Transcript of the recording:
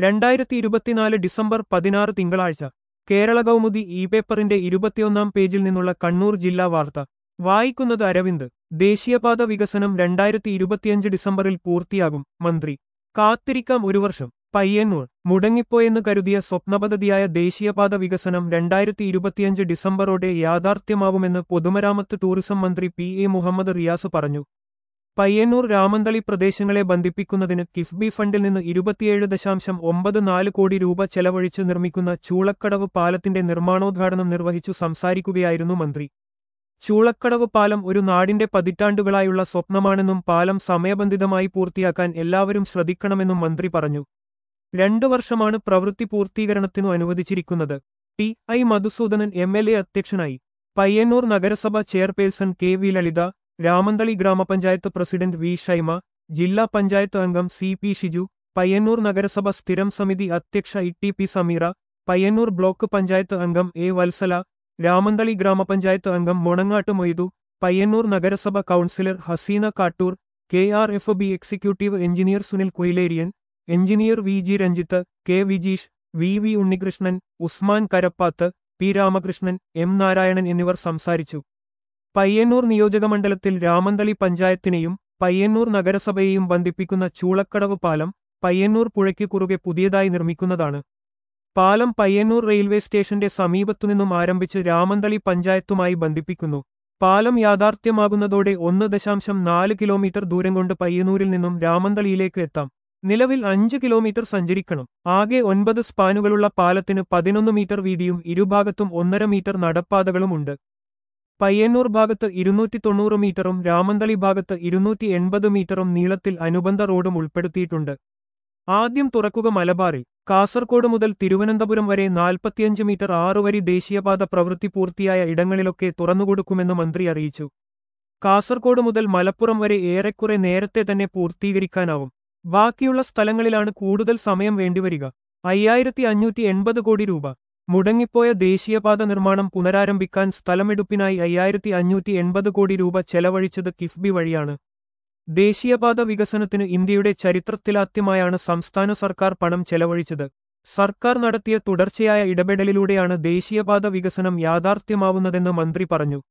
രണ്ടായിരത്തി ഇരുപത്തിനാല് ഡിസംബർ പതിനാറ് തിങ്കളാഴ്ച കേരള കൗമുദി ഇ പേപ്പറിന്റെ ഇരുപത്തിയൊന്നാം പേജിൽ നിന്നുള്ള കണ്ണൂർ ജില്ലാ വാർത്ത വായിക്കുന്നത് അരവിന്ദ് ദേശീയപാത വികസനം രണ്ടായിരത്തി ഇരുപത്തിയഞ്ച് ഡിസംബറിൽ പൂർത്തിയാകും മന്ത്രി കാത്തിരിക്കാം ഒരു വർഷം പയ്യന്നൂർ മുടങ്ങിപ്പോയെന്ന് കരുതിയ സ്വപ്നപദ്ധതിയായ ദേശീയപാത വികസനം രണ്ടായിരത്തി ഇരുപത്തിയഞ്ച് ഡിസംബറോടെ യാഥാർത്ഥ്യമാവുമെന്ന് പൊതുമരാമത്ത് ടൂറിസം മന്ത്രി പി എ മുഹമ്മദ് റിയാസ് പറഞ്ഞു പയ്യന്നൂർ രാമന്തളി പ്രദേശങ്ങളെ ബന്ധിപ്പിക്കുന്നതിന് കിഫ്ബി ഫണ്ടിൽ നിന്ന് ഇരുപത്തിയേഴ് ദശാംശം ഒമ്പത് നാല് കോടി രൂപ ചെലവഴിച്ച് നിർമ്മിക്കുന്ന ചൂളക്കടവ് പാലത്തിന്റെ നിർമ്മാണോദ്ഘാടനം നിർവഹിച്ചു സംസാരിക്കുകയായിരുന്നു മന്ത്രി ചൂളക്കടവ് പാലം ഒരു നാടിന്റെ പതിറ്റാണ്ടുകളായുള്ള സ്വപ്നമാണെന്നും പാലം സമയബന്ധിതമായി പൂർത്തിയാക്കാൻ എല്ലാവരും ശ്രദ്ധിക്കണമെന്നും മന്ത്രി പറഞ്ഞു രണ്ടു വർഷമാണ് പ്രവൃത്തി പൂർത്തീകരണത്തിനു അനുവദിച്ചിരിക്കുന്നത് T I Madhusoodanan M L A അധ്യക്ഷനായി പയ്യന്നൂർ നഗരസഭ chairperson K V Lalitha Ramanthali ഗ്രാമപഞ്ചായത്ത് പ്രസിഡന്റ് വി ഷൈമ ജില്ലാ പഞ്ചായത്ത് അംഗം സി പി ഷിജു പയ്യന്നൂർ നഗരസഭ സ്ഥിരം സമിതി അധ്യക്ഷ E T P Sameera Payyanur block panchayat അംഗം എ വത്സല രാമന്തളി ഗ്രാമപഞ്ചായത്ത് അംഗം മുണങ്ങാട്ട് മൊയ്തു പയ്യന്നൂർ നഗരസഭ councillor Haseena Kattoor K R F B executive engineer Sunil Koyileriyan engineer V G Ranjith K Vijeesh V V Unnikrishnan Usman Karappath P Ramakrishnan M Narayanan എന്നിവർ സംസാരിച്ചു പയ്യന്നൂർ നിയോജകമണ്ഡലത്തിൽ രാമന്തളി പഞ്ചായത്തിനെയും പയ്യന്നൂർ നഗരസഭയെയും ബന്ധിപ്പിക്കുന്ന ചൂളക്കടവ് പാലം പയ്യന്നൂർ പുഴയ്ക്ക് കുറുകെ പുതിയതായി നിർമ്മിക്കുന്നതാണ് പാലം പയ്യന്നൂർ റെയിൽവേ സ്റ്റേഷന്റെ സമീപത്തുനിന്നും ആരംഭിച്ച് രാമന്തളി പഞ്ചായത്തുമായി ബന്ധിപ്പിക്കുന്നു പാലം യാഥാർത്ഥ്യമാകുന്നതോടെ ഒന്ന് ദശാംശം നാല് കിലോമീറ്റർ ദൂരം കൊണ്ട് പയ്യന്നൂരിൽ നിന്നും രാമന്തളിയിലേക്ക് എത്താം നിലവിൽ അഞ്ച് കിലോമീറ്റർ സഞ്ചരിക്കണം ആകെ ഒൻപത് സ്പാനുകളുള്ള പാലത്തിന് പതിനൊന്ന് മീറ്റർ വീതിയും ഇരുഭാഗത്തും ഒന്നര മീറ്റർ നടപ്പാതകളുമുണ്ട് പയ്യന്നൂർ ഭാഗത്ത് ഇരുന്നൂറ്റി തൊണ്ണൂറ് മീറ്ററും രാമന്തളി ഭാഗത്ത് ഇരുന്നൂറ്റി എൺപത് മീറ്ററും നീളത്തിൽ അനുബന്ധ റോഡും ഉൾപ്പെടുത്തിയിട്ടുണ്ട് ആദ്യം തുറക്കുക മലബാറിൽ കാസർകോട് മുതൽ തിരുവനന്തപുരം വരെ നാൽപ്പത്തിയഞ്ച് മീറ്റർ ആറുവരി ദേശീയപാത പ്രവൃത്തി പൂർത്തിയായ ഇടങ്ങളിലൊക്കെ തുറന്നുകൊടുക്കുമെന്ന് മന്ത്രി അറിയിച്ചു കാസർകോട് മുതൽ മലപ്പുറം വരെ ഏറെക്കുറെ നേരത്തെ തന്നെ പൂർത്തീകരിക്കാനാവും ബാക്കിയുള്ള സ്ഥലങ്ങളിലാണ് കൂടുതൽ സമയം വേണ്ടിവരിക അയ്യായിരത്തി അഞ്ഞൂറ്റി എൺപത് കോടി രൂപ മുടങ്ങിപ്പോയ ദേശീയപാത നിർമ്മാണം പുനരാരംഭിക്കാൻ സ്ഥലമെടുപ്പിനായി അയ്യായിരത്തി അഞ്ഞൂറ്റി എൺപത് കോടി രൂപ ചെലവഴിച്ചത് കിഫ്ബി വഴിയാണ് ദേശീയപാത വികസനത്തിന് ഇന്ത്യയുടെ ചരിത്രത്തിലാദ്യമായാണ് സംസ്ഥാന സർക്കാർ പണം ചെലവഴിച്ചത് സർക്കാർ നടത്തിയ തുടർച്ചയായ ഇടപെടലിലൂടെയാണ് ദേശീയപാത വികസനം യാഥാർത്ഥ്യമാവുന്നതെന്ന് മന്ത്രി പറഞ്ഞു